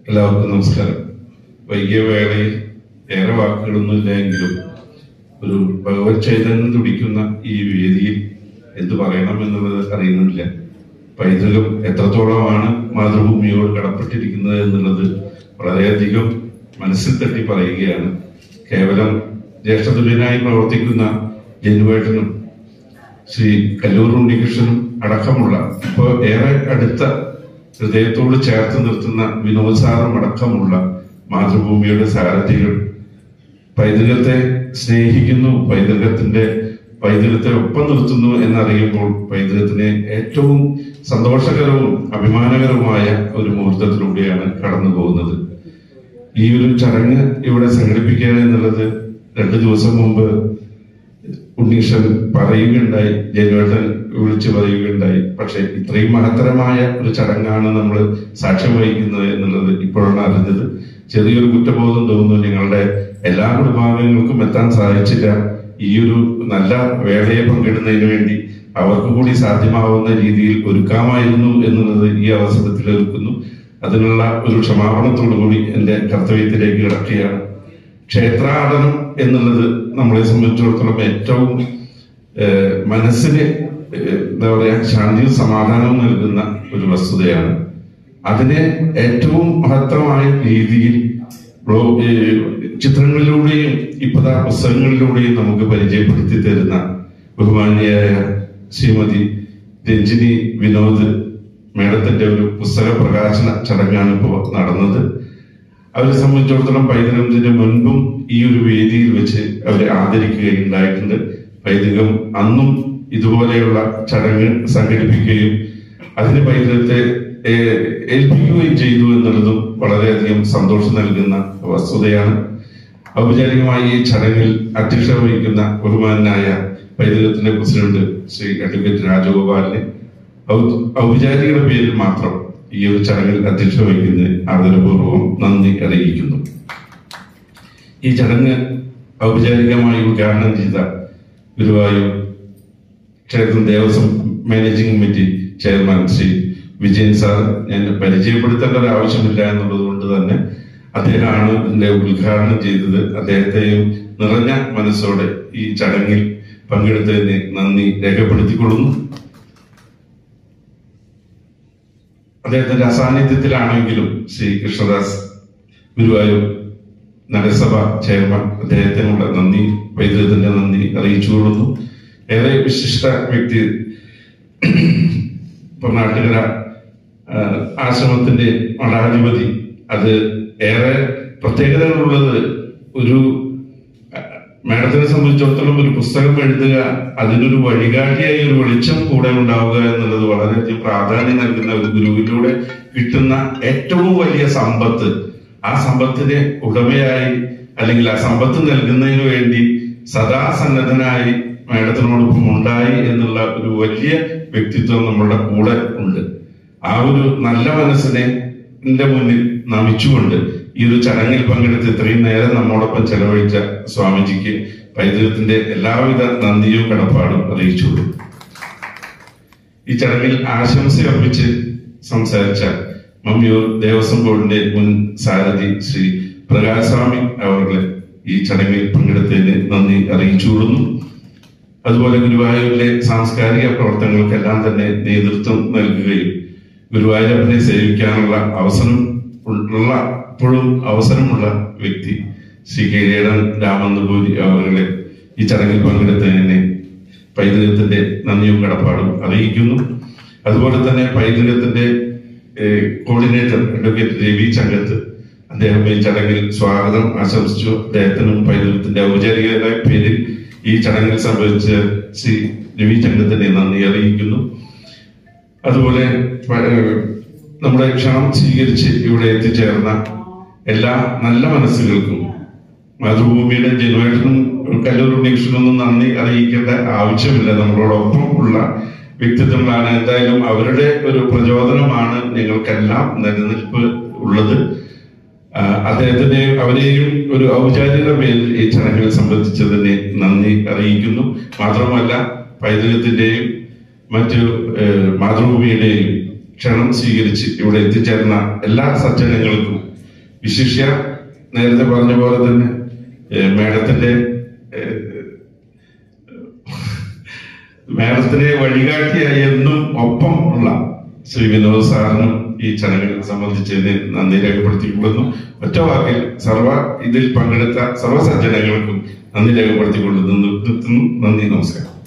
എല്ലാവർക്കും നമസ്കാരം വൈകിയ വേളയിൽ ഏറെ വാക്കുകളൊന്നുമില്ല എങ്കിലും ഒരു ഭഗവത് ചൈതന്യം തുടിക്കുന്ന ഈ വേദിയിൽ എന്ത് പറയണം എന്നുള്ളത് അറിയുന്നില്ല പൈതൃകം എത്രത്തോളമാണ് മാതൃഭൂമിയോട് കടപ്പെട്ടിരിക്കുന്നത് എന്നുള്ളത് വളരെയധികം മനസ്സിൽ തട്ടി പറയുകയാണ് കേവലം ജ്യേഷ്ഠതുല്യനായി പ്രവർത്തിക്കുന്ന ജനുവേട്ടനും ശ്രീ കല്ലൂർ ഉണ്ണികൃഷ്ണനും അടക്കമുള്ള ഇപ്പോൾ ഏറെ അടുത്ത ഹൃദയത്തോട് ചേർത്ത് നിർത്തുന്ന വിനോദ് സാറും അടക്കമുള്ള മാതൃഭൂമിയുടെ സാരഥികൾ പൈതൃകത്തെ സ്നേഹിക്കുന്നു പൈതൃകത്തിന്റെ പൈതൃകത്തെ ഒപ്പം നിർത്തുന്നു എന്നറിയുമ്പോൾ പൈതൃകത്തിന് ഏറ്റവും സന്തോഷകരവും അഭിമാനകരവുമായ ഒരു മുഹൂർത്തത്തിലൂടെയാണ് കടന്നു പോകുന്നത് ഈ ഒരു ചടങ്ങ് ഇവിടെ സംഘടിപ്പിക്കുക എന്നുള്ളത് രണ്ടു ദിവസം മുമ്പ് ഉണ്ണീഷൻ പറയുകയുണ്ടായി ജനുവേട്ടൻ വിളിച്ചു പറയുകയുണ്ടായി പക്ഷെ ഇത്രയും മഹത്തരമായ ഒരു ചടങ്ങാണ് നമ്മൾ സാക്ഷ്യം വഹിക്കുന്നത് എന്നുള്ളത് ഇപ്പോഴാണ് അറിഞ്ഞത് ചെറിയൊരു കുറ്റബോധം തോന്നുന്നു ഞങ്ങളുടെ എല്ലാ കുടുംബാംഗങ്ങൾക്കും എത്താൻ സാധിച്ചില്ല ഈ ഒരു നല്ല വേളയെ പങ്കിടുന്നതിന് വേണ്ടി അവർക്ക് കൂടി സാധ്യമാവുന്ന രീതിയിൽ ഒരുക്കാമായിരുന്നു എന്നുള്ളത് ഈ അവസരത്തിൽ ഒരുക്കുന്നു അതിനുള്ള ഒരു ക്ഷമാപണത്തോടു കൂടി എന്റെ കർത്തവ്യത്തിലേക്ക് കിടക്കുകയാണ് ക്ഷേത്രാടനം എന്നുള്ളത് നമ്മളെ സംബന്ധിച്ചിടത്തോളം ഏറ്റവും ഏഹ്, മനസ്സിന് ഏഹ്, എന്താ പറയാ ശാന്തിയും സമാധാനവും നൽകുന്ന ഒരു വസ്തുതയാണ് അതിനെ ഏറ്റവും മഹത്തരമായ രീതിയിൽ ബ്ലോ- ഏഹ്, ചിത്രങ്ങളിലൂടെയും ഇപ്പതാ പുസ്തകങ്ങളിലൂടെയും നമുക്ക് പരിചയപ്പെടുത്തി തരുന്ന ബഹുമാനിയായ ശ്രീമതി രഞ്ജിനി വിനോദ് മേഡത്തിന്റെ ഒരു പുസ്തക പ്രകാശന ചടങ്ങാണ് ഇപ്പോൾ നടന്നത് അവരെ സംബന്ധിച്ചിടത്തോളം പൈതൃകത്തിന് മുൻപും ഈ ഒരു വേദിയിൽ വെച്ച് അവരെ ആദരിക്കുകയുണ്ടായിട്ടുണ്ട് പൈതൃകം അന്നും ഇതുപോലെയുള്ള ചടങ്ങ് സംഘടിപ്പിക്കുകയും അതിന് പൈതൃകത്തെ ഏഹ്, ഏൽപ്പിക്കുകയും ചെയ്തു എന്നുള്ളതും വളരെയധികം സന്തോഷം നൽകുന്ന വസ്തുതയാണ് ഔപചാരികമായി ഈ ചടങ്ങിൽ അധ്യക്ഷത വഹിക്കുന്ന ബഹുമാനായ പൈതൃകത്തിന്റെ പ്രസിഡന്റ് ശ്രീ അഡ്വക്കേറ്റ് രാജഗോപാലിനെ ഔ- ഔപചാരികയുടെ പേരിൽ മാത്രം ഈ ഒരു ചടങ്ങിൽ അധ്യക്ഷത വഹിക്കുന്നതിന് ആദരപൂർവ്വം നന്ദി അറിയിക്കുന്നു ഈ ചടങ്ങ് ഔപചാരികമായി ഉദ്ഘാടനം ചെയ്ത ഗുരുവായൂർ ക്ഷേത്രം Devaswom managing committee chairman Shri Vijayan sir ഞാൻ പരിചയപ്പെടുത്തേണ്ട ഒരു ആവശ്യമില്ല എന്നുള്ളത് കൊണ്ട് തന്നെ അദ്ദേഹമാണ് ഇതിന്റെ ഉദ്ഘാടനം ചെയ്തത് അദ്ദേഹത്തെയും നിറഞ്ഞ മനസ്സോടെ ഈ ചടങ്ങിൽ പങ്കെടുത്തതിന് നന്ദി രേഖപ്പെടുത്തിക്കൊള്ളുന്നു അദ്ദേഹത്തിന്റെ അസാന്നിധ്യത്തിലാണെങ്കിലും ശ്രീ കൃഷ്ണദാസ് ഗുരുവായൂർ നഗരസഭ ചെയർമാൻ അദ്ദേഹത്തിനുള്ള നന്ദി പൈതൃകത്തിന്റെ നന്ദി അറിയിച്ചുകൊള്ളുന്നു ഏറെ വിശിഷ്ട വ്യക്തി പൊന്നാട്ടുകര ആ, ആശ്രമത്തിന്റെ മഠാധിപതി അത് ഏറെ പ്രത്യേകതകളുള്ളത് ഒരു മാഡത്തിനെ സംബന്ധിച്ചിടത്തോളം ഒരു പുസ്തകം എഴുതുക അതിനൊരു വഴികാട്ടിയായി ഒരു വെളിച്ചം കൂടെ ഉണ്ടാവുക എന്നുള്ളത് വളരെയധികം പ്രാധാന്യം നൽകുന്ന ഒരു ഗുരുവിലൂടെ കിട്ടുന്ന ഏറ്റവും വലിയ സമ്പത്ത് ആ സമ്പത്തിനെ ഉടമയായി അല്ലെങ്കിൽ ആ സമ്പത്ത് നൽകുന്നതിന് വേണ്ടി സദാ സന്നദ്ധനായി മാഡത്തിനോടൊപ്പം ഉണ്ടായി എന്നുള്ള ഒരു വലിയ വ്യക്തിത്വം നമ്മളുടെ കൂടെ ഉണ്ട് ആ ഒരു നല്ല മനസ്സിനെ ന്റെ മുന്നിൽ നമിച്ചുകൊണ്ട് ഈ ഒരു ചടങ്ങിൽ പങ്കെടുത്ത് ഇത്രയും നേരം നമ്മോടൊപ്പം ചെലവഴിച്ച സ്വാമിജിക്ക് പൈതൃകത്തിന്റെ എല്ലാവിധ നന്ദിയും കടപ്പാടും അറിയിച്ചുള്ളൂ ഈ ചടങ്ങിൽ ആശംസ അർപ്പിച്ച് സംസാരിച്ച മമ്മിയൂർ ദേവസ്വം ബോർഡിന്റെ മുൻ സാരഥി ശ്രീ പ്രകാശ് സ്വാമി അവരുടെ ഈ ചടങ്ങിൽ പങ്കെടുത്തതിന് നന്ദി അറിയിച്ചുകൊള്ളുന്നു അതുപോലെ ഗുരുവായൂരിലെ സാംസ്കാരിക പ്രവർത്തനങ്ങൾക്കെല്ലാം തന്നെ നേതൃത്വം നൽകുകയും ഗുരുവായൂരപ്പനെ സേവിക്കാനുള്ള അവസരം ഉള്ള ഇപ്പോഴും അവസരമുള്ള വ്യക്തി ശ്രീ കിരീടൻ രാമനമ്പൂരി അവരുടെ ഈ ചടങ്ങിൽ പങ്കെടുത്തതിനെ പൈതൃകത്തിന്റെ നന്ദിയും കടപ്പാടും അറിയിക്കുന്നു അതുപോലെ തന്നെ പൈതൃകത്തിന്റെ ഏഹ്, കോർഡിനേറ്റർ അഡ്വക്കേറ്റ് രവി ചങ്കത്ത് അദ്ദേഹം ഈ ചടങ്ങിൽ സ്വാഗതം ആശംസിച്ചു അദ്ദേഹത്തിനും പൈതൃകത്തിന്റെ ഔപചാരികമായ പേരിൽ ഈ ചടങ്ങിൽ സംബന്ധിച്ച ശ്രീ രവി ചങ്കത്തിനെ നന്ദി അറിയിക്കുന്നു അതുപോലെ പ- ഏഹ് നമ്മുടെ ക്ഷണം സ്വീകരിച്ച് ഇവിടെ എത്തിച്ചേർന്ന എല്ലാ നല്ല മനസ്സുകൾക്കും മാതൃഭൂമിയുടെ ജനുവേഷനും കല്ലൂർ ഉണ്ണീകൃഷ്ണനൊന്നും നന്ദി അറിയിക്കേണ്ട ആവശ്യമില്ല നമ്മളോടൊപ്പം ഉള്ള വ്യക്തിത്വങ്ങളാണ് എന്തായാലും അവരുടെ ഒരു പ്രചോദനമാണ് ഞങ്ങൾക്കെല്ലാം നിലനിൽപ്പ് ഉള്ളത് ആ, അദ്ദേഹത്തിന്റെ അവരെയും ഒരു ഔപചാരിക പേരിൽ ഈ ചടങ്ങിൽ സംബന്ധിച്ചതിനെ നന്ദി അറിയിക്കുന്നു മാത്രമല്ല പൈതൃകത്തിന്റെയും മറ്റു ഏഹ്, മാതൃഭൂമിയുടെയും ക്ഷണം സ്വീകരിച്ച് ഇവിടെ എത്തിച്ചേർന്ന എല്ലാ സജ്ജനങ്ങൾക്കും വിശിഷ്യ നേരത്തെ പറഞ്ഞ പോലെ തന്നെ ഏഹ്, മാഡത്തിന്റെ ഏഹ്, മാഡത്തിനെ വഴികാട്ടിയായി എന്നും ഒപ്പം ഉള്ള ശ്രീ വിനോദ് സാറിനും ഈ ചടങ്ങിൽ സംബന്ധിച്ചതിന് നന്ദി രേഖപ്പെടുത്തിക്കൊള്ളുന്നു ഒറ്റ വാക്കിൽ സർവ ഇതിൽ പങ്കെടുത്ത സർവ്വ സജ്ജനങ്ങൾക്കും നന്ദി രേഖപ്പെടുത്തിക്കൊള്ളുന്നു നിർത്തുന്നു നന്ദി നമസ്കാരം